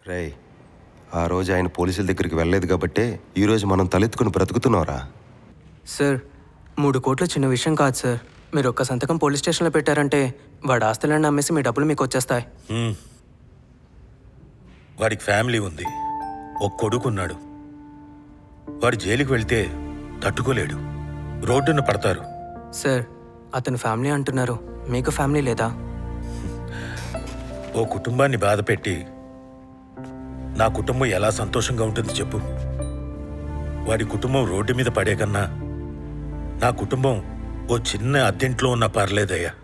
రేయ్ ఆ రోజు ఆయన పోలీసుల దగ్గరికి వెళ్ళలేదు కాబట్టే ఈరోజు మనం తలెత్తుకుని బ్రతుకుతున్నావురా సార్ మూడు కోట్లు చిన్న విషయం కాదు సార్ మీరు ఒక్క సంతకం పోలీస్ స్టేషన్లో పెట్టారంటే వాడి ఆస్తులను అమ్మేసి మీ డబ్బులు మీకు వచ్చేస్తాయి హ్మ్. వాడికి ఫ్యామిలీ ఉంది ఒక కొడుకున్నాడు వాడు జైలుకి వెళ్తే తట్టుకోలేడు రోడ్డున పడతారు సార్ అతని ఫ్యామిలీ అంటున్నారు మీకు ఫ్యామిలీ లేదా ఓ కుటుంబాన్ని బాధపెట్టి నా కుటుంబం ఎలా సంతోషంగా ఉంటుంది చెప్పు వాడి కుటుంబం రోడ్డు మీద పడే కన్నా నా కుటుంబం ఓ చిన్న అద్దెంట్లో ఉన్నా పర్లేదయ్యా